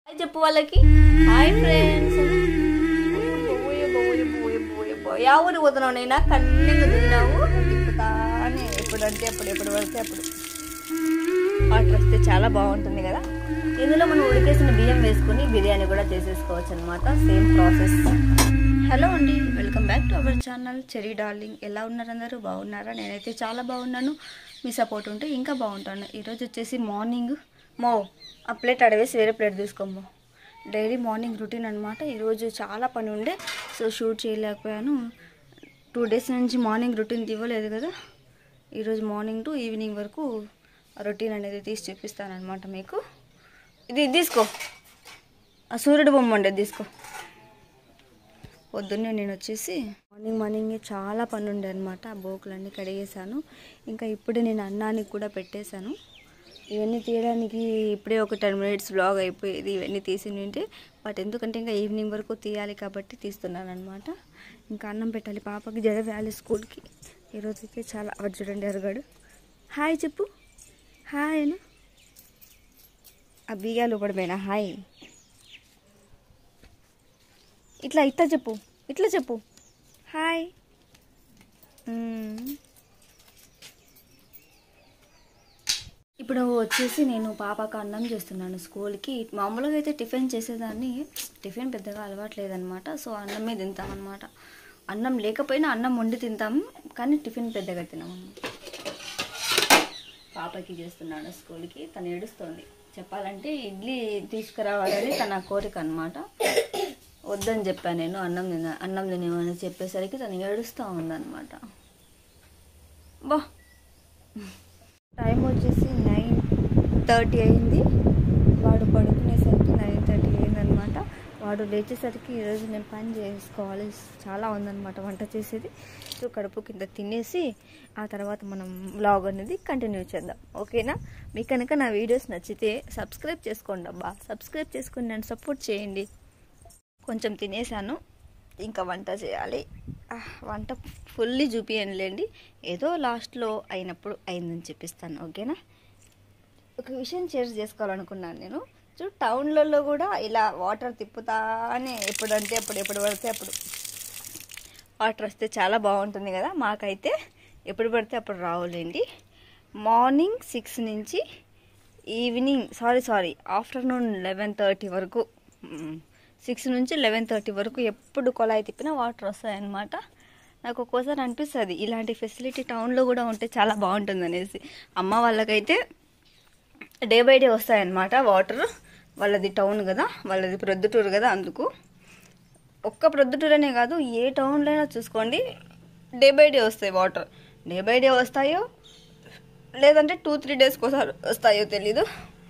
Hi చెప్పు వాళ్ళకి hi friends yeah ఊరికి పోతున్నావు నైనా కన్నీగా దిగినావు తిప్పుతానే ఎప్పుడంటే అప్పుడు ఎప్పుడు పడితే అప్పుడు వాటర్ వస్తే చాలా బాగుంటుంది కదా ఇందులో మనం ఉడికేసిన బియ్యం వేసుకుని బిర్యానీ కూడా చేసేసుకోవచ్చు అనమాట సేమ్ ప్రాసెస్ హలో అండి welcome back to our channel Cherry darling ఎలా ఉన్నారు అందరూ బాగున్నారా నేనైతే చాలా బాగున్నాను మీ సపోర్ట్ ఉంటే ఇంకా బాగుంటాను ఈరోజు వచ్చేసి మార్నింగ్ మో ఆ ప్లేట్ అడవేసి వేరే ప్లేట్ తీసుకోమో డైలీ మార్నింగ్ రొటీన్ అనమాట ఈరోజు చాలా పని ఉండే సో షూట్ చేయలేకపోయాను టూ డేస్ నుంచి మార్నింగ్ రొటీన్ ఇవ్వలేదు కదా ఈరోజు మార్నింగ్ టు ఈవినింగ్ వరకు రొటీన్ అనేది తీసి చూపిస్తాను అనమాట మీకు ఇది ఇది తీసుకో ఆ సూర్యుడు బొమ్మ ఉండేది తీసుకో పొద్దున్నే నేను వచ్చేసి మార్నింగ్ మార్నింగ్ చాలా పని ఉండే అనమాట ఆ బోకులన్నీ కడిగేశాను ఇంకా ఇప్పుడే నేను అన్నానికి కూడా పెట్టేశాను ఇవన్నీ తీయడానికి ఇప్పుడే ఒక టెన్ మినిట్స్ బ్లాగ్ అయిపోయేది ఇవన్నీ తీసి ఉంటే బట్ ఎందుకంటే ఇంకా ఈవినింగ్ వరకు తీయాలి కాబట్టి తీస్తున్నాను అనమాట ఇంకా అన్నం పెట్టాలి పాపకి జడ వేయాలి స్కూల్కి ఈరోజు అయితే చాలా వాడు చూడండి అరగాడు హాయ్ చెప్పు హాయ్ అను ఆ బీగాలు పడిపోయినా హాయ్ ఇట్లా ఇట్లా చెప్పు ఇట్లా చెప్పు హాయ్ మ్మ్. ఇప్పుడు వచ్చేసి నేను పాపకు అన్నం చేస్తున్నాను స్కూల్కి మామూలుగా అయితే టిఫిన్ చేసేదాన్ని టిఫిన్ పెద్దగా అలవాట్లేదనమాట సో అన్నమే తింటామన్నమాట అన్నం లేకపోయినా అన్నం వండి తింటాము కానీ టిఫిన్ పెద్దగా తినము పాపకి చేస్తున్నాను స్కూల్కి తను ఏడుస్తోంది చెప్పాలంటే ఇడ్లీ తీసుకురావాలని తన కోరిక అనమాట వద్దని చెప్పాను నేను అన్నం తిన అన్నం తినేమని చెప్పేసరికి తను ఏడుస్తూ ఉందన్నమాట బా టైం వచ్చేసి నైన్ థర్టీ అయింది వాడు పడుకునేసరికి నైన్ థర్టీ అయిందనమాట వాడు లేచేసరికి ఈరోజు నేను పని చేసుకోవాలి చాలా ఉందన్నమాట వంట చేసేది సో కడుపు కింద తినేసి ఆ తర్వాత మనం వ్లాగ్ అనేది కంటిన్యూ చేద్దాం ఓకేనా మీకు కనుక నా వీడియోస్ నచ్చితే సబ్స్క్రైబ్ చేసుకోండి అబ్బా సబ్స్క్రైబ్ చేసుకుని నన్ను సపోర్ట్ చేయండి కొంచెం తినేసాను ఇంకా వంట చేయాలి ఆ, వంట ఫుల్లీ చూపియనులేండి ఏదో లాస్ట్లో అయినప్పుడు అయిందని చెప్పిస్తాను ఓకేనా ఒక విషయం షేర్ చేసుకోవాలనుకున్నాను నేను చూ టౌన్లలో కూడా ఇలా వాటర్ తిప్పుతానే ఎప్పుడంటే అప్పుడు ఎప్పుడు పడితే అప్పుడు వాటర్ వస్తే చాలా బాగుంటుంది కదా మాకైతే ఎప్పుడు పడితే అప్పుడు రావులేండి మార్నింగ్ సిక్స్ నుంచి evening sorry sorry afternoon eleven thirty వరకు సిక్స్ నుంచి లెవెన్ థర్టీ వరకు ఎప్పుడు కొలాయి తిప్పినా వాటర్ వస్తాయన్నమాట నాకు ఒక్కోసారి అనిపిస్తుంది ఇలాంటి ఫెసిలిటీ టౌన్లో కూడా ఉంటే చాలా బాగుంటుంది అనేసి అమ్మ వాళ్ళకైతే డే బై డే వస్తాయన్నమాట వాటర్ వాళ్ళది టౌన్ కదా వాళ్ళది ప్రొద్దుటూరు కదా అందుకు ఒక్క ప్రొద్దుటూరనే కాదు ఏ టౌన్లో అయినా చూసుకోండి డే బై డే వస్తాయి వాటర్ డే బై డే వస్తాయో లేదంటే టూ త్రీ డేస్కి ఒకసారి వస్తాయో తెలీదు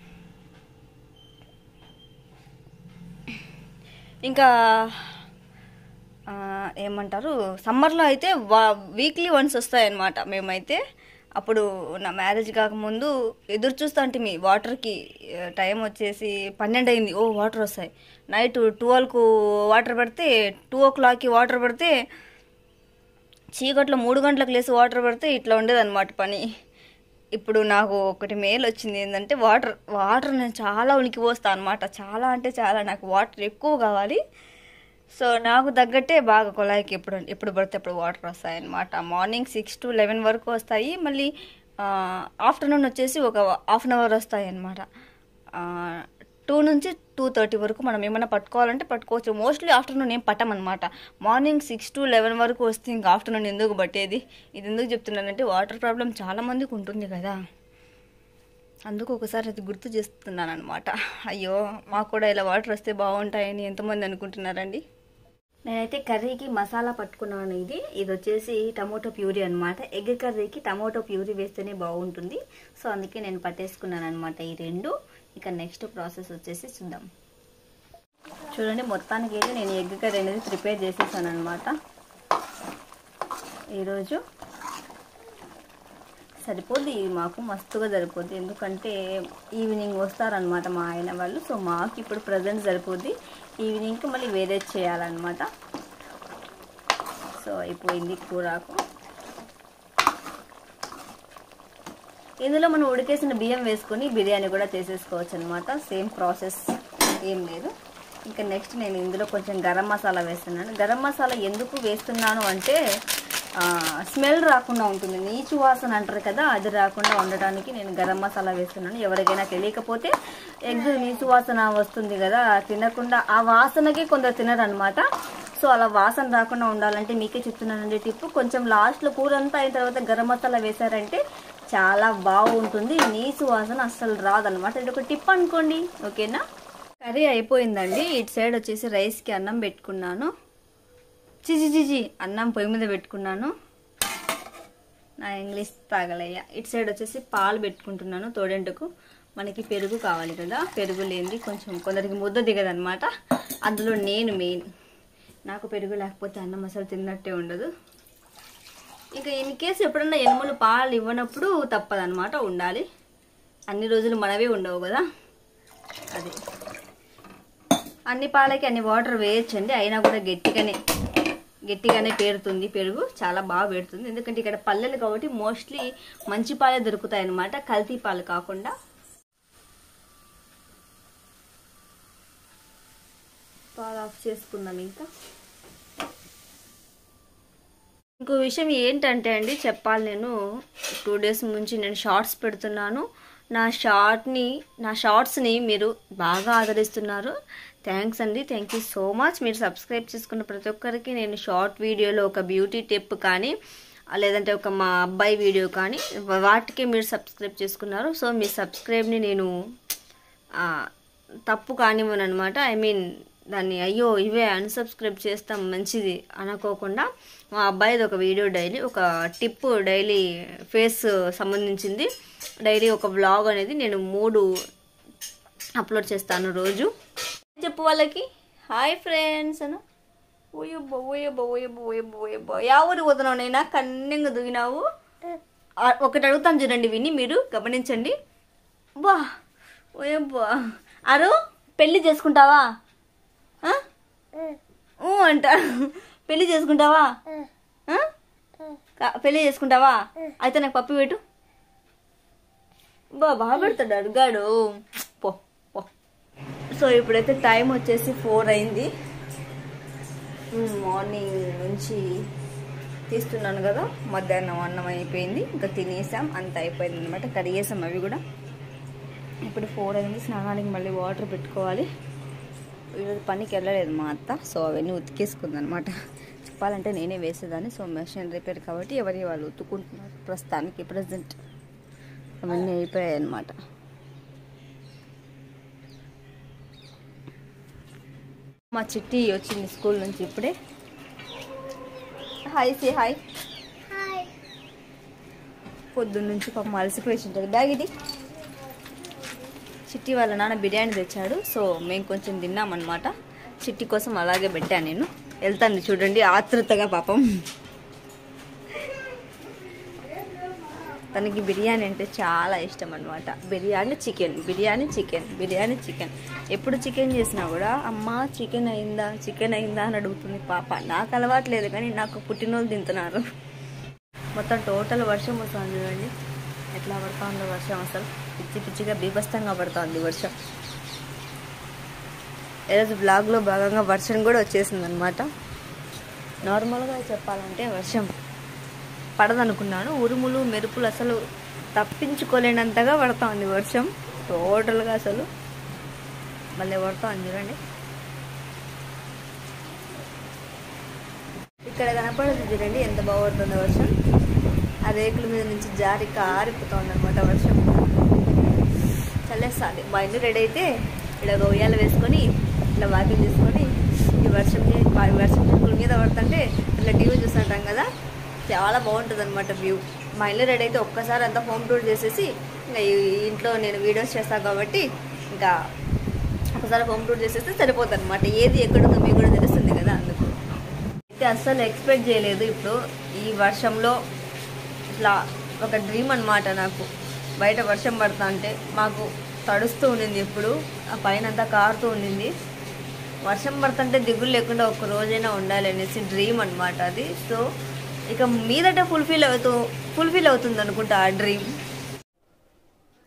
ఇంకా ఆ, ఏమంటారు సమ్మర్లో అయితే వా వీక్లీ వన్స్ వస్తాయన్నమాట మేమైతే అప్పుడు నా మ్యారేజ్ కాకముందు ఎదురు చూస్తా అంటే మీ వాటర్కి టైం వచ్చేసి పన్నెండు అయింది ఓ వాటర్ వస్తాయి నైట్ ట్వెల్వ్కు వాటర్ పెడితే టూ ఓ క్లాక్కి వాటర్ పెడితే చీకట్లో మూడు గంటలకు లేసి వాటర్ పడితే ఇట్లా ఉండేదన్నమాట పని ఇప్పుడు నాకు ఒకటి మేలు వచ్చింది ఏంటంటే వాటర్ వాటర్ నేను చాలా ఉనికి పోస్తాను అనమాట చాలా అంటే చాలా నాకు వాటర్ ఎక్కువ కావాలి సో నాకు తగ్గట్టే బాగా కుళాయికి ఎప్పుడు ఎప్పుడు పడితే అప్పుడు వాటర్ వస్తాయి అనమాట మార్నింగ్ సిక్స్ టు లెవెన్ వరకు వస్తాయి మళ్ళీ ఆఫ్టర్నూన్ వచ్చేసి ఒక హాఫ్ అన్ అవర్ వస్తాయి అనమాట టూ నుంచి టూ థర్టీ వరకు మనం ఏమైనా పట్టుకోవాలంటే పట్టుకోవచ్చు మోస్ట్లీ ఆఫ్టర్నూన్ ఏం పట్టమన్నమాట మార్నింగ్ సిక్స్ టు లెవెన్ వరకు వస్తే ఇంకా ఆఫ్టర్నూన్ ఎందుకు పట్టేది ఇది ఎందుకు చెప్తున్నానంటే వాటర్ ప్రాబ్లం చాలా మందికి ఉంటుంది కదా అందుకు ఒకసారి అది గుర్తు చేస్తున్నాను అనమాట అయ్యో మాకు కూడా ఇలా వాటర్ వస్తే బాగుంటాయని ఎంతమంది అనుకుంటున్నారండి నేనైతే కర్రీకి మసాలా పట్టుకున్నాను ఇది ఇది వచ్చేసి టమోటో ప్యూరీ అనమాట ఎగ్ కర్రీకి టమోటో ప్యూరీ వేస్తేనే బాగుంటుంది సో అందుకే నేను పట్టేసుకున్నాను అనమాట ఈ రెండు ఇక నెక్స్ట్ ప్రాసెస్ వచ్చేసి చూద్దాం చూడండి మొత్తానికి అయితే నేను ఎగ్ కర్రీ అనేది ప్రిపేర్ చేసేసాను అనమాట ఈరోజు సరిపోద్ది ఇది మాకు మస్తుగా సరిపోద్ది ఎందుకంటే ఈవినింగ్ వస్తారనమాట మా ఆయన వాళ్ళు సో మాకు ఇప్పుడు ప్రజెంట్ సరిపోద్ది ఈవినింగ్కి మళ్ళీ వేరే చేయాలన్నమాట సో అయిపోయింది కూరకు ఇందులో మనం ఉడికేసిన బియ్యం వేసుకొని బిర్యానీ కూడా చేసేసుకోవచ్చు అనమాట సేమ్ ప్రాసెస్ ఏం లేదు ఇంకా నెక్స్ట్ నేను ఇందులో కొంచెం గరం మసాలా వేస్తున్నాను గరం మసాలా ఎందుకు వేస్తున్నాను అంటే ఆ, స్మెల్ రాకుండా ఉంటుంది నీచు వాసన అంటారు కదా అది రాకుండా ఉండటానికి నేను గరం మసాలా వేస్తున్నాను ఎవరికైనా తెలియకపోతే ఎగ్ నీచు వాసన వస్తుంది కదా తినకుండా ఆ వాసనకి కొందరు తినరు అనమాట సో అలా వాసన రాకుండా ఉండాలంటే మీకే చెప్తున్నానండి టిప్ కొంచెం లాస్ట్లో కూర అంతా అయిన తర్వాత గరం మసాలా వేశారంటే చాలా బాగుంటుంది నీసు వాసన అస్సలు రాదనమాట ఇది ఒక టిప్ అనుకోండి ఓకేనా కర్రీ అయిపోయిందండి ఇటు సైడ్ వచ్చేసి రైస్కి అన్నం పెట్టుకున్నాను చిచి చిచి అన్నం పొయ్యి మీద పెట్టుకున్నాను నా ఇంగ్లీష్ తాగలయ్య ఇటు సైడ్ వచ్చేసి పాలు పెట్టుకుంటున్నాను తోడెంటుకు మనకి పెరుగు కావాలి కదా పెరుగు లేనిది కొంచెం కొందరికి ముద్ద దిగదనమాట అందులో నేను మెయిన్ నాకు పెరుగు లేకపోతే అన్నం అసలు తిన్నట్టే ఉండదు ఇంకా ఇన్ కేసు ఎప్పుడన్నా ఎనుమలు పాలు ఇవ్వనప్పుడు తప్పదనమాట ఉండాలి అన్ని రోజులు మనవే ఉండవు కదా అది అన్ని పాలకి అన్ని వాటర్ వేయచ్చండి అయినా కూడా గట్టిగానే గట్టిగానే పేరుతుంది పెరుగు చాలా బాగా పేరుతుంది ఎందుకంటే ఇక్కడ పల్లెలు కాబట్టి మోస్ట్లీ మంచి పాలే దొరుకుతాయి అన్నమాట కల్తీ పాలు కాకుండా పాలు ఆఫ్ చేసుకుందాం ఇంకా ఇంకో విషయం ఏంటంటే అండి చెప్పాలి నేను టూ డేస్ నుంచి నేను షార్ట్స్ పెడుతున్నాను నా షార్ట్ని నా షార్ట్స్ని మీరు బాగా ఆదరిస్తున్నారు థ్యాంక్స్ అండి థ్యాంక్ యూ సో మచ్ మీరు సబ్స్క్రైబ్ చేసుకున్న ప్రతి ఒక్కరికి నేను షార్ట్ వీడియోలో ఒక బ్యూటీ టిప్ కానీ లేదంటే ఒక మా అబ్బాయి వీడియో కానీ వాటికి మీరు సబ్స్క్రైబ్ చేసుకున్నారు సో మీ సబ్స్క్రైబ్ని నేను ఆ, తప్పు కానివ్వను అనమాట ఐ మీన్ దాన్ని అయ్యో ఇవే అన్సబ్స్క్రైబ్ చేస్తాం మంచిది అనుకోకుండా మా అబ్బాయిది ఒక వీడియో డైలీ ఒక టిప్ డైలీ ఫేస్ సంబంధించింది డైలీ ఒక వ్లాగ్ అనేది నేను మూడు అప్లోడ్ చేస్తాను రోజు చెప్పు వాళ్ళకి హాయ్ ఫ్రెండ్స్ అను ఓయబ్బో ఓయబ్బో ఓయబ్బో ఓయబ్బో ఓయబ్బో యా ఊరికి పోతున్నావు నైనా కన్నెంగా దిగినావు ఆ, ఒకటి అడుగుతాను చూడండి విని మీరు గమనించండి బా ఓయబ్బా అరు పెళ్లి చేసుకుంటావా ఆ? ఊ అంట పెళ్లి చేసుకుంటావా ఆ? కా- పెళ్లి చేసుకుంటావా అయితే నాకు పప్పు పెట్టు బా బాగా పెడతాడు అడుగాడు పో పో సో ఇప్పుడైతే టైం వచ్చేసి ఫోర్ అయింది మ్, మార్నింగ్ నుంచి తీస్తున్నాను కదా మధ్యాహ్నం అన్నం అయిపోయింది ఇంకా తినేసాం అంత అయిపోయింది అనమాట కడిగేసాం అవి కూడా ఇప్పుడు ఫోర్ అయింది స్నానానికి మళ్ళీ వాటర్ పెట్టుకోవాలి ఈరోజు పనికి వెళ్ళలేదు మా అత్త సో అవన్నీ ఉతికేసుకుంది అనమాట చెప్పాలంటే నేనే వేసేదాన్ని సో మెషిన్ రిపేర్ కాబట్టి ఎవరి వాళ్ళు ఉతుకుంటున్నారు ప్రస్తుతానికి ప్రజెంట్ అవన్నీ అయిపోయాయి అనమాట మా చిట్టి వచ్చింది స్కూల్ నుంచి ఇప్పుడే హాయ్ సే హాయ్ పొద్దున్న నుంచి పాపం అలసిపోయి ఉంటుంది బ్యాగ్ ఇది చిట్టి వాళ్ళ నాన్న బిర్యానీ తెచ్చాడు సో మేము కొంచెం తిన్నామన్నమాట చిట్టి కోసం అలాగే పెట్టాను నేను వెళ్తాను చూడండి ఆతృతగా పాపం తనకి బిర్యానీ అంటే చాలా ఇష్టం అనమాట biryani chicken biryani chicken biryani chicken ఎప్పుడు చికెన్ చేసినా కూడా అమ్మ చికెన్ అయిందా చికెన్ అయిందా అని అడుగుతుంది పాప నాకు అలవాట్లేదు కానీ నాకు పుట్టినోళ్ళు తింటున్నారు మొత్తం టోటల్ వర్షం వస్తుంది చూడండి ఎట్లా పడుతుందో వర్షం అసలు పిచ్చి పిచ్చిగా బీభత్సంగా పడుతుంది వర్షం ఈరోజు బ్లాగ్లో భాగంగా వర్షం కూడా వచ్చేసింది అనమాట నార్మల్గా చెప్పాలంటే వర్షం పడదనుకున్నాను ఉరుములు మెరుపులు అసలు తప్పించుకోలేనంతగా పడుతోంది వర్షం టోటల్గా అసలు మళ్ళీ పడుతోంది చూడండి ఇక్కడ కనపడదు చూడండి ఎంత బాగుపడుతుందో వర్షం ఆ రేకుల మీద నుంచి జారి కారిపోతుంది అనమాట వర్షం చల్లేస్తుంది మా ఇల్లు రెడీ అయితే ఇలా ఉయ్యాల వేసుకొని ఇట్లా వాకింగ్ చేసుకొని ఈ వర్షం ని- ఈ వర్షం చినుకుల మీద పడుతుంటే ఇట్లా టీవీ చూస్తుంటాం కదా చాలా బాగుంటుంది అనమాట వ్యూ మా ఇల్లు రెడీ అయితే ఒక్కసారి అంతా హోమ్ టూర్ చేసేసి ఇంకా ఈ ఇంట్లో నేను వీడియోస్ చేస్తాను కాబట్టి ఇంకా ఒకసారి హోమ్ టూర్ చేసేస్తే సరిపోతుంది అనమాట ఏది ఎక్కడుందో మీకు కూడా తెలుస్తుంది కదా అందుకు అయితే అస్సలు ఎక్స్పెక్ట్ చేయలేదు ఇప్పుడు ఈ వర్షంలో ఇట్లా ఒక డ్రీమ్ అన్నమాట నాకు బయట వర్షం పడతా అంటే మాకు తడుస్తూ ఉండింది ఎప్పుడు ఆ పైన అంతా కారుతూ ఉండింది వర్షం పడుతుంటే దిగులు లేకుండా ఒక రోజైనా ఉండాలి అనేసి డ్రీమ్ అన్నమాట అది సో ఇక మీదట ఫుల్ఫిల్ అవుతూ ఫుల్ఫిల్ అవుతుంది అనుకుంటా ఆ డ్రీమ్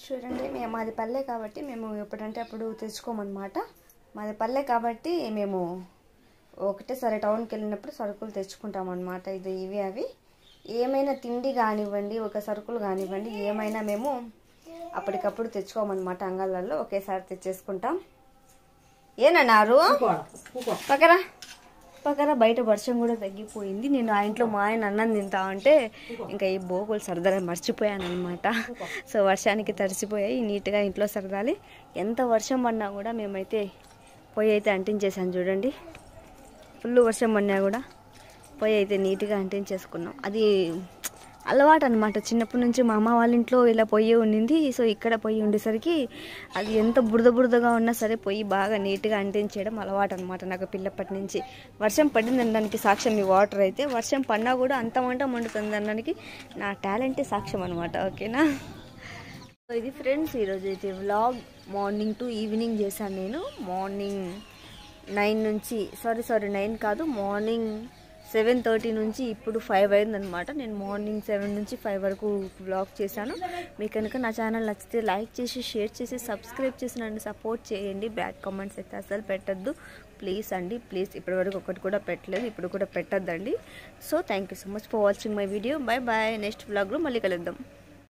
చూడండి మేము మాది పల్లె కాబట్టి మేము ఎప్పుడంటే అప్పుడు తెచ్చుకోమన్నమాట మాది పల్లె కాబట్టి మేము ఒకటేసారి టౌన్కి వెళ్ళినప్పుడు సరుకులు తెచ్చుకుంటాం అనమాట ఇది ఇవి అవి ఏమైనా తిండి కానివ్వండి ఒక సరుకులు కానివ్వండి ఏమైనా మేము అప్పటికప్పుడు తెచ్చుకోమన్నమాట అంగళ్ళల్లో ఒకేసారి తెచ్చేసుకుంటాం ఏనన్నారు పక్కరా పక్కన బయట వర్షం కూడా తగ్గిపోయింది నేను ఆ ఇంట్లో మా ఆయన అన్నం తింటా ఉంటే ఇంకా ఈ బోగులు సరదాగా మర్చిపోయాను అనమాట సో వర్షానికి తడిసిపోయాయి నీట్గా ఇంట్లో సరదాలి ఎంత వర్షం పడినా కూడా మేమైతే పొయ్యి అయితే అంటించేసాను చూడండి ఫుల్ వర్షం పడినా కూడా పొయ్యి అయితే నీట్గా అంటించేసుకున్నాం అది అలవాటు అనమాట చిన్నప్పటి నుంచి మా అమ్మ వాళ్ళ ఇంట్లో ఇలా పొయ్యి ఉండింది సో ఇక్కడ పొయ్యి ఉండేసరికి అది ఎంత బురద బురదగా ఉన్నా సరే పొయ్యి బాగా నీట్గా అంటించేయడం అలవాటు అనమాట నాకు పిల్లప్పటి నుంచి వర్షం పడింది అనడానికి సాక్ష్యం ఈ వాటర్ అయితే వర్షం పడినా కూడా అంత మంట మండుతుంది అనడానికి నా టాలెంటే సాక్ష్యం అనమాట ఓకేనా సో ఇది ఫ్రెండ్స్ ఈరోజు అయితే వ్లాగ్ మార్నింగ్ టు ఈవినింగ్ చేశాను నేను మార్నింగ్ నైన్ నుంచి సారీ సారీ నైన్ కాదు మార్నింగ్ సెవెన్ థర్టీ నుంచి ఇప్పుడు ఫైవ్ అయిందనమాట నేను మార్నింగ్ సెవెన్ నుంచి ఫైవ్ వరకు వ్లాగ్ చేశాను మీకు కనుక నా ఛానల్ నచ్చితే లైక్ చేసి షేర్ చేసి సబ్స్క్రైబ్ చేసి నన్ను సపోర్ట్ చేయండి బ్యాడ్ కామెంట్స్ అయితే అసలు పెట్టద్దు ప్లీజ్ అండి ప్లీజ్ ఇప్పటివరకు ఒకటి కూడా పెట్టలేదు ఇప్పుడు కూడా పెట్టద్దండి so thank you so much for watching my video bye bye next వ్లాగ్లో మళ్ళీ కలుద్దాం